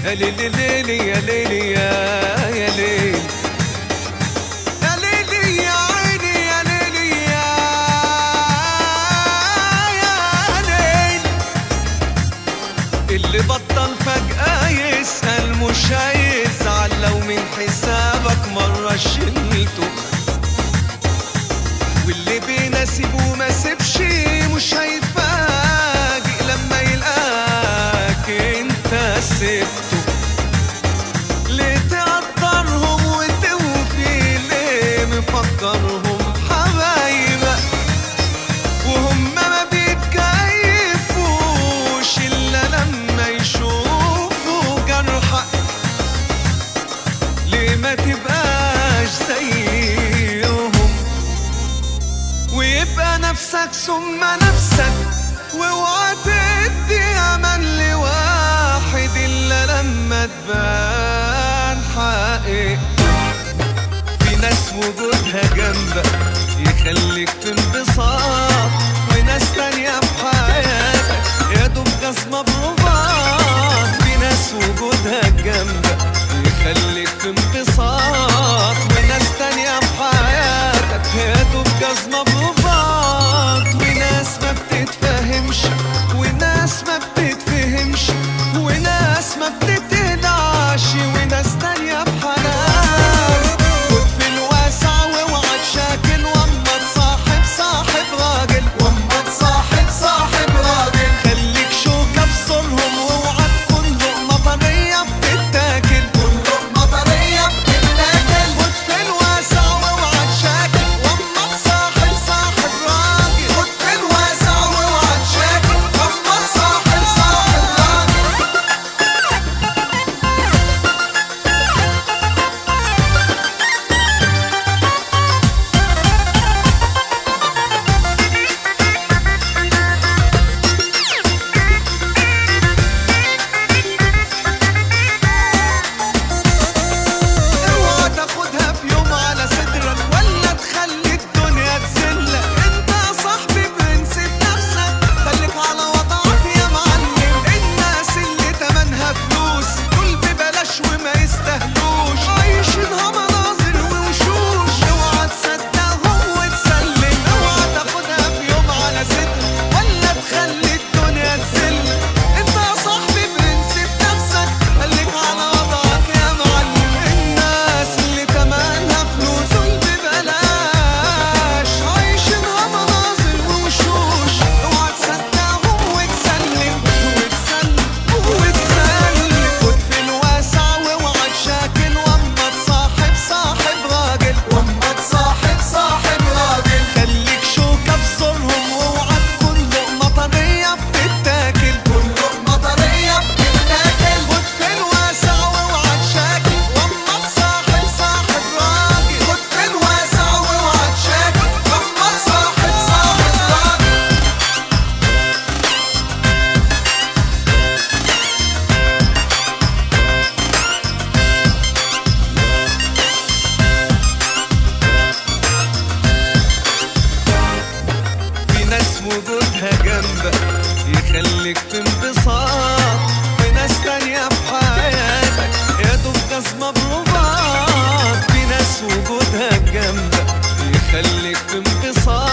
يا ليلي ليلي يا ليلي يا يا ليلي يا ليلي يا عيني يا ليلي يا يا ليلي اللي بطل فجأة يسأل مش هيزعل لو من حسابك مرة شلته واللي بيناسب وما سيبش مش هيتفاجئ لما يلقاك انت سبته ليه تقدرهم وتوفي ليه مفكرهم حبايبك وهم ما بيتكيفوش الا لما يشوفوا جرحك ليه ما تبقاش زيهم ويبقى نفسك ثم نفسك واوعى تدي امان لواحد الا لما تبان حقيقته في ناس وجودها جنبك يخليك في انبساط وناس تانية في حياتك يا دوب جزمة برباط في ناس وجودها جنبك يخليك في انبساط وناس تانية في حياتك يا دوب جزمة برباط وناس ما بتتفهمش وناس ما بتتفهمش وناس ما بتتدعش وناس تانية بحنان خد في الواسع واوعى تشاكل واما تصاحب صاحب راجل واما تصاحب صاحب راجل خليك شوكة في صورهم واوعى تكون لقمة طرية بتتاكل كل لقمة طرية بتتاكل خد في الواسع واوعى تشاكل واما تصاحب صاحب راجل خد في الواسع واوعى تشاكل واما تصاحب صاحب راجل اوعى تاخدها في يوم على صدرك ولا تخلي الدنيا تذلك انت يا صاحبي برنسيب نفسك خليك على وضعك يا معلم الناس اللي تمنها فلوس دول ببلاش وما يستاهلوش عايشينها مناظر ووشوش اوعى تصدقهم وتسلم اوعى تاخدها في يوم على صدرك ولا تخلي الدنيا تذلك انت يا صاحبي برنسيب نفسك خليك على وضعك يا معلم الناس اللي تمنها فلوس دول ببلاش عايشينها مناظر ووشوش اوعى تصدقهم وتسلم وتسلم وتسلم خد في الواسع واوعى تشاكل واما تصاحب صاحب راجل واما تصاحب صاحب راجل خليك شوكة في صورهم واوعى تكون لقمة طرية بتتاكل كل لقمة طرية بتتاكل خد في الواسع واوعى تشاكل واما تصاحب صاحب راجل خد في الواسع واوعى تشاكل واما تصاحب صاحب راجل في ناس وجودها جنبك يخليك في انبساط وناس تانية في حياتك يا دوب جزمة برباط في ناس وجودها جنبك يخليك في انبساط